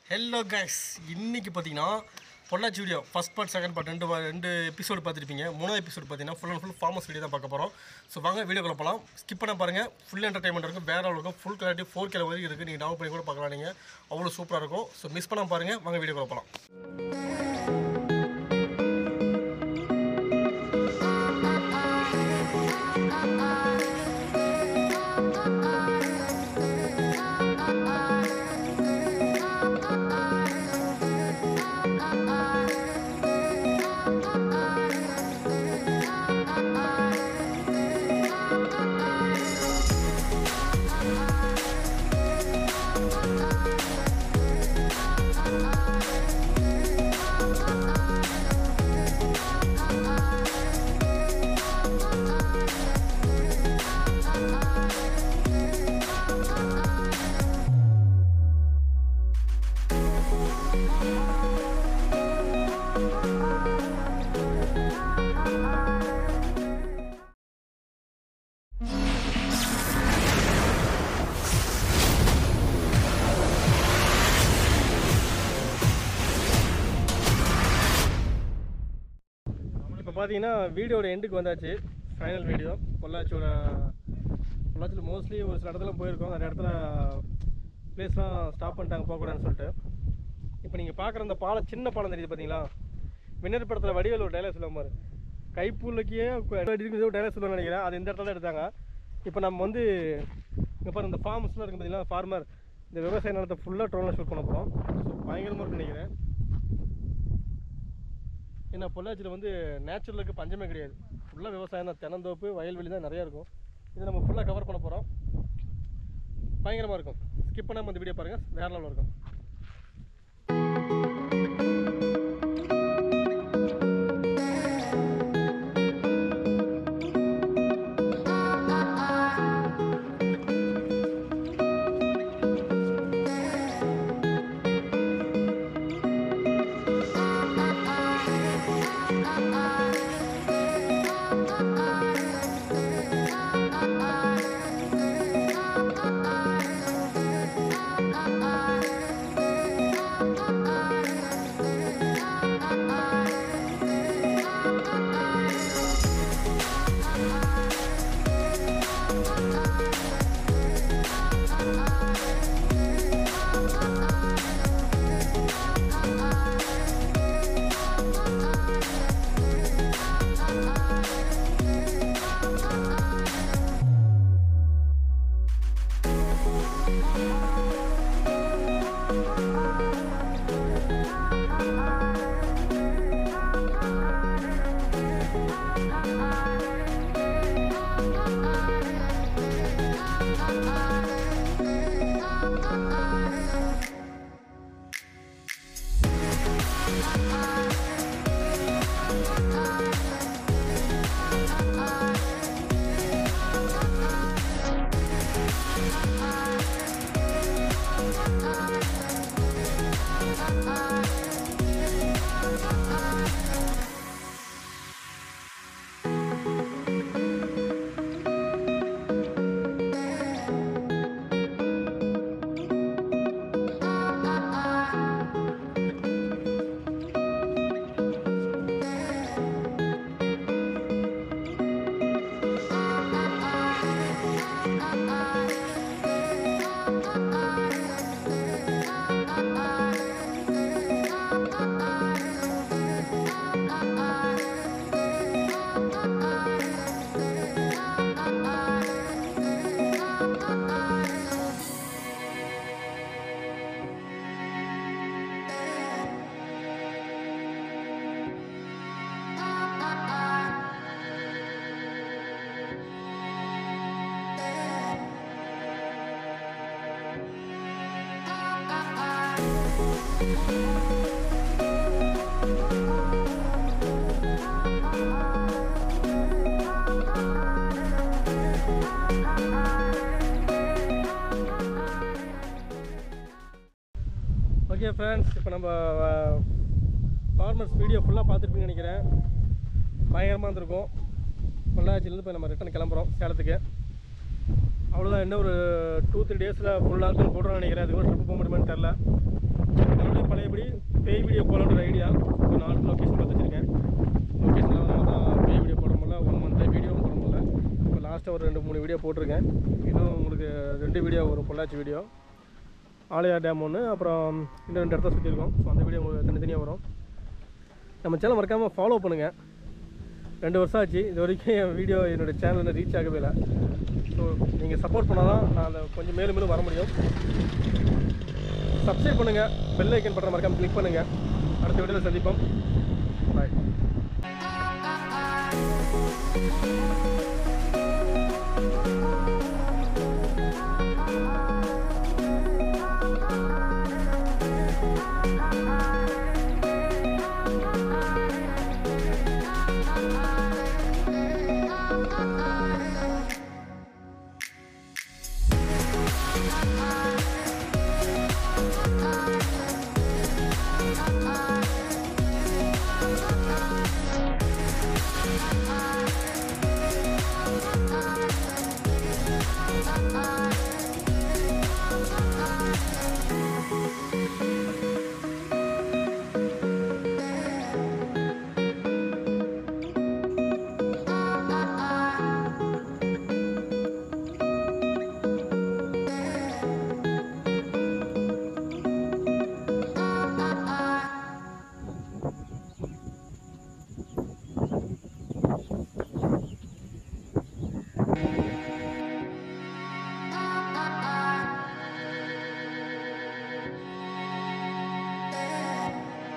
Hello guys இன்னைக்கு பார்த்தீங்கன்னா Pollachi video first part second part ரெண்டு வா- ரெண்டு எபிசோடு பார்த்துருப்பீங்க மூணாவது எபிசோடு பார்த்தீங்கன்னா full and full farmers video தான் பார்க்க போகிறோம் ஸோ வாங்க வீடியோக்குள்ள போகலாம் ஸ்கிப் பண்ண பாருங்கள் ஃபுல் என்டர்டைன்மெண்ட் இருக்கும் வேற அளவு இருக்கும் ஃபுல் கிளாரிட்டி ஃபோர் கிலோ வரைக்கும் இருக்குது நீங்கள் டவுன் பண்ணி கூட பார்க்கலாம் நீங்கள் அவ்வளோ சூப்பராக இருக்கும் ஸோ மிஸ் பண்ண பாருங்கள் வாங்க வீடியோக்குள்ள போகலாம் இப்போ பார்த்தீங்கன்னா வீடியோட எண்டுக்கு வந்தாச்சு ஃபைனல் வீடியோ பொள்ளாச்சியோட பொள்ளாச்சியில் மோஸ்ட்லி ஒரு சில இடத்துல போயிருக்கோம் நிறைய இடத்துல பிளேஸ்லாம் ஸ்டாப் பண்ணிட்டாங்க போகக்கூடாதுன்னு சொல்லிட்டு இப்போ நீங்கள் பார்க்குற அந்த பாலம் சின்ன பாலம் தெரியுது பார்த்தீங்களா வின்னர் படத்தில் வடிவேல் ஒரு டைலாக் சொல்லுவாங்க பாரு கைப்புள்ளைக்கே ஒரு டைலாக் சொல்லுவாங்க நினைக்கிறேன் அது இந்த இடத்துல தான் எடுத்தாங்க இப்போ நம்ம வந்து இங்கே பாரு இந்த ஃபார்ம்ஸ்லாம் இருக்குது பார்த்தீங்களா ஃபார்மர் இந்த விவசாய நிலத்தை ஃபுல்லாக ட்ரோனில் ஷூட் பண்ண போகிறோம் ஸோ பயங்கரமாக இருக்குன்னு நினைக்கிறேன் ஏன்னா பொள்ளாச்சியில் வந்து நேச்சுரலுக்கு பஞ்சமே கிடையாது ஃபுல்லாக விவசாயம் தான் தென்னந்தோப்பு வயல்வெளி தான் நிறையா இருக்கும் இதை நம்ம ஃபுல்லாக கவர் பண்ண போகிறோம் பயங்கரமாக இருக்கும் ஸ்கிப் பண்ணாமல் இந்த வீடியோ பாருங்கள் வேற லெவலில் இருக்கும் ஓகே ஃப்ரெண்ட்ஸ் இப்போ நம்ம ஃபார்மர்ஸ் வீடியோ ஃபுல்லாக பார்த்துருப்பீங்கன்னு நினைக்கிறேன் பயங்கரமாக இருந்திருக்கும் பொள்ளாச்சிலேருந்து இப்போ நம்ம ரிட்டன் கிளம்புறோம் சேலத்துக்கு அவ்வளோதான் இன்னும் ஒரு டூ த்ரீ டேஸில் ஃபுல் நாட்கள் போடுறோம்னு நினைக்கிறேன் அதுக்கு ட்ரிப்பு போக முடியுமான்னு தெரில மறுபடியும் பழையபடி பேய் வீடியோ போகலான்ற ஐடியா இப்போ நாலு லொக்கேஷன் பார்த்து வச்சுருக்கேன் லொக்கேஷனில் தான் பேய் வீடியோ போட முடியல ஒன் மந்த்தாக வீடியோவும் போட முடியல இப்போ லாஸ்ட்டாக ஒரு ரெண்டு மூணு வீடியோ போட்டிருக்கேன் இன்னும் உங்களுக்கு ரெண்டு வீடியோ வரும் பொள்ளாச்சி வீடியோ ஆலயா டேம் ஒன்று அப்புறம் இன்னும் ரெண்டு இடத்த சுற்றிருக்கோம் ஸோ அந்த வீடியோ உங்களுக்கு தனித்தனியாக வரும் நம்ம சேனல் மறக்காமல் ஃபாலோ பண்ணுங்கள் ரெண்டு வருஷம் ஆச்சு இது வரைக்கும் என் வீடியோ என்னோடய சேனலில் ரீச் ஆகவே இல்லை ஸோ நீங்கள் சப்போர்ட் பண்ணால் தான் நான் அந்த கொஞ்சம் மேலும் மேலும் வர முடியும் சப்ஸ்கிரைப் பண்ணுங்கள் பெல் ஐக்கன் பட்டன் மறக்காமல் கிளிக் பண்ணுங்கள் அடுத்த வீடியோவில் சந்திப்போம் பாய்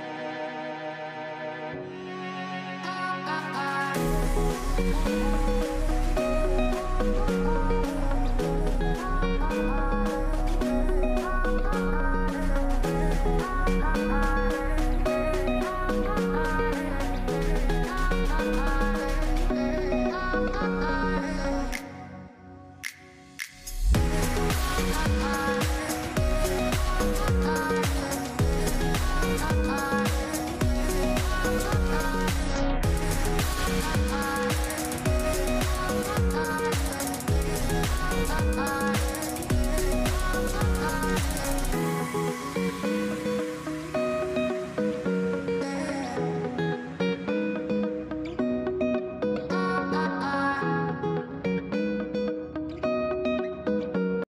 Thank you.